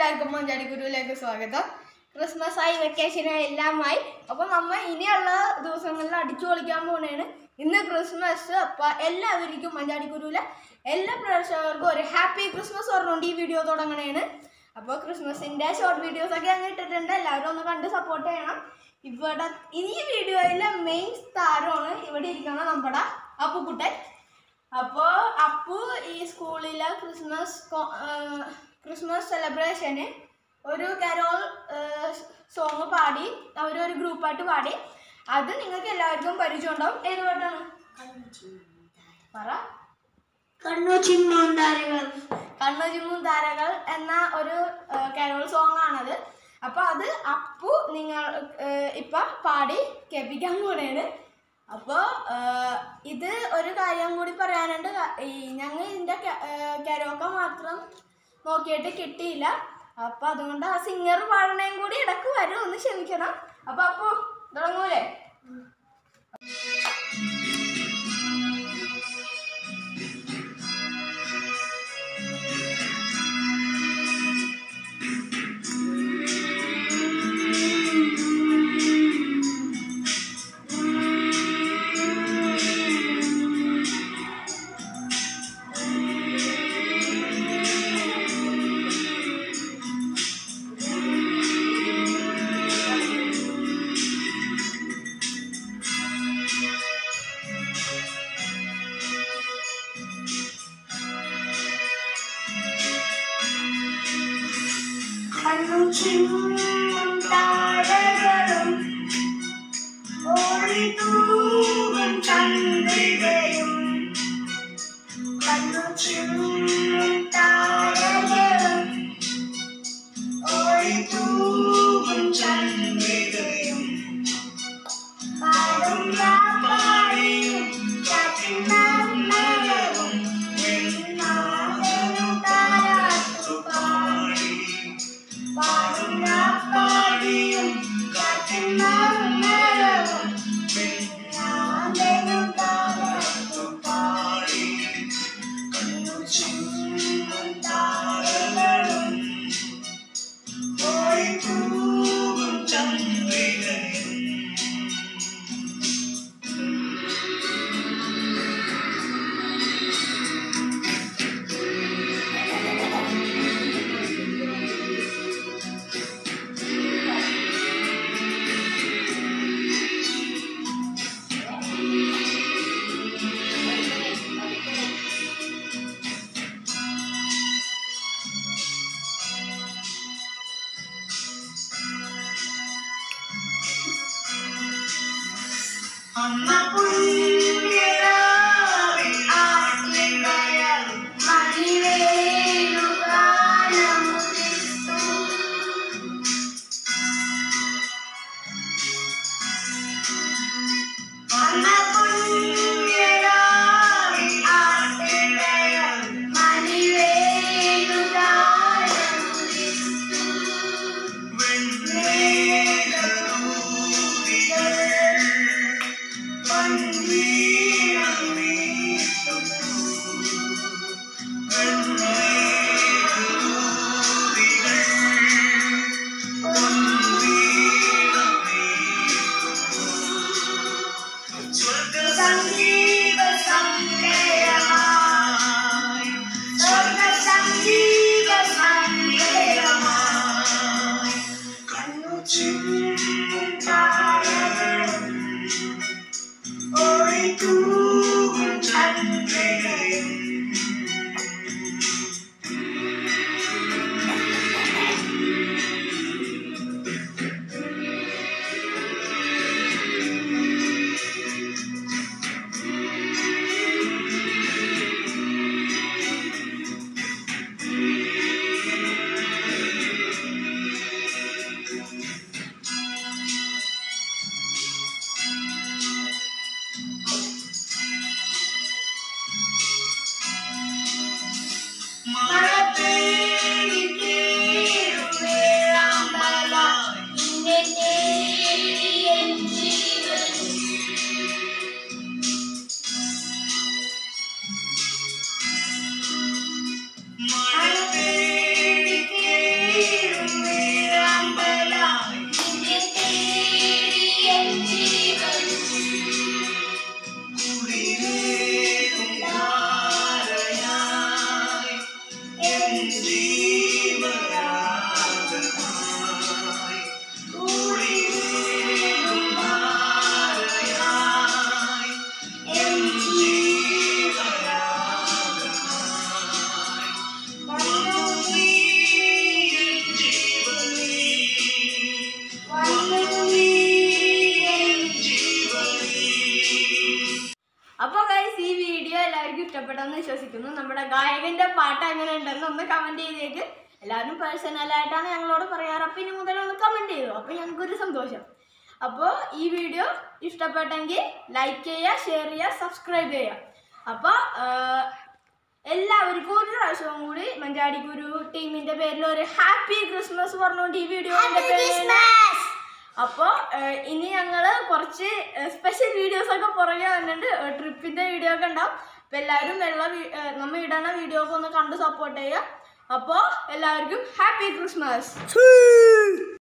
എല്ലാവർക്കും മഞ്ചാടി ഗുരുവിലേക്ക് സ്വാഗതം ക്രിസ്മസ് ആയി വെക്കേഷൻ എല്ലാമായി അപ്പോൾ നമ്മൾ ഇനിയുള്ള ദിവസങ്ങളിൽ അടിച്ചു പൊളിക്കാൻ പോണേണ് ഇന്ന് ക്രിസ്മസ് അപ്പോൾ എല്ലാവർക്കും മഞ്ചാടി ഗുരുവിലെ എല്ലാ പ്രേക്ഷകർക്കും ഒരു ഹാപ്പി ക്രിസ്മസ് പറഞ്ഞുകൊണ്ട് ഈ വീഡിയോ തുടങ്ങണേണ് അപ്പോൾ ക്രിസ്മസിൻ്റെ ഷോർട്ട് വീഡിയോസ് ഒക്കെ അങ്ങ് ഇട്ടിട്ടുണ്ട് എല്ലാവരും ഒന്ന് കണ്ട് സപ്പോർട്ട് ചെയ്യണം ഇവിടെ ഈ വീഡിയോയിലെ മെയിൻ താരമാണ് ഇവിടെ ഇരിക്കുന്ന നമ്മുടെ അപ്പുക്കുട്ടൻ അപ്പോൾ അപ്പു ഈ സ്കൂളിലെ ക്രിസ്മസ് കൊ- ആ, ക്രിസ്മസ് സെലിബ്രേഷന് ഒരു കരോൾ സോങ് പാടി അവരൊരു ഗ്രൂപ്പായിട്ട് പാടി അത് നിങ്ങൾക്ക് എല്ലാവർക്കും പരിചയമുണ്ടാവും ഏത് പാട്ടാണ് പറ കണ്ണു ചിമ്മാണ്ടാരകൾ കണ്ണു ചിമ്മും താരകൾ എന്ന ഒരു കരോൾ സോങ് ആണത് അപ്പൊ അത് അപ്പു നിങ്ങൾ ഏഹ്, ഇപ്പൊ പാടി കേൾപ്പിക്കാൻ കൂടെയാണ് അപ്പോൾ ഇത് ഒരു കാര്യം കൂടി പറയാനുണ്ട് ക- ഈ ഞങ്ങൾ ഇതിന്റെ കരോക്ക മാത്രം നോക്കിയിട്ട് കിട്ടിയില്ല അപ്പൊ അതുകൊണ്ട് ആ സിംഗർ പാടണേം കൂടി ഇടക്ക് വരും ഒന്ന് ക്ഷമിക്കണം അപ്പൊ അപ്പു തുടങ്ങൂലേ കണ്ണു ചിമ്മാണ്ടാരകളും ഓടിത്തൂവും ചന്ദ്രികയും കണ്ണു ചിമ്മാണ്ടാരകളും ഓടിത്തൂവും ചന്ദ്രികയും പാടും പാടിയും ചത്തിനവും നിന്നാകനു താരാട്ടു പാടി പാടും പാടിയും ചത്തിനവും നിന്നാകനു താരാട്ടു പാടി കണ്ണു ചിമ്മും താരകളും പോയി തൂവും ചന്ദ്രികയും അമ്മ പുണ്യരാവിൽ ആശ്രിതയ മണിവേണുഗാനമുദിച്ചു. അമ്മ പുണ്യരാവിൽ ആശ്രിതയ മണിവേണുഗാനമുദിച്ചു. സംഗീത സമ്മേളമായി സ്വർഗ സംഗീത സമ്മേളമായി കണ്ണു ചിമ്മും താരകളും ഓടിത്തൂവും ചന്ദ്രികയും മഴ തേടി കേറുവേഴാമ്പലായി നിന്നെ തേടി എൻ ജീവൻ മഴ തേടി കേറുവേഴാമ്പലായി എൻ്റെ പാട്ട് എങ്ങനെ ഉണ്ടെന്ന് ഒന്ന് കമന്റ് ചെയ്തേക്ക് എല്ലാവരും പേഴ്സണലായിട്ടാണ് ഞങ്ങളോട് പറയാറ് അപ്പം ഇനി മുതൽ ഒന്ന് കമന്റ് ചെയ്തു അപ്പം ഞങ്ങൾക്കൊരു സന്തോഷം അപ്പോൾ ഈ വീഡിയോ ഇഷ്ടപ്പെട്ടെങ്കിൽ ലൈക്ക് ചെയ്യുക ഷെയർ ചെയ്യുക സബ്സ്ക്രൈബ് ചെയ്യുക അപ്പോൾ എല്ലാവർക്കും ഒരു പ്രാവശ്യവും കൂടി മഞ്ചാടിക്കുരു ടീമിന്റെ പേരിൽ ഒരു ഹാപ്പി ക്രിസ്മസ് പറഞ്ഞുകൊണ്ട് ഈ വീഡിയോന്റെ പേര് അപ്പോൾ ഇനി ഞങ്ങൾ കുറച്ച് സ്പെഷ്യൽ വീഡിയോസ് ഒക്കെ പുറകെ വന്നിട്ടുണ്ട് ട്രിപ്പിന്റെ വീഡിയോ ഒക്കെ ഉണ്ടാവും അപ്പോൾ എല്ലാവരും വെള്ള വീ- ഏ, നമ്മ ഇടണ വീഡിയോ ഒക്കെ ഒന്ന് കണ്ട് സപ്പോർട്ട് ചെയ്യുക അപ്പോൾ എല്ലാവർക്കും ഹാപ്പി ക്രിസ്മസ്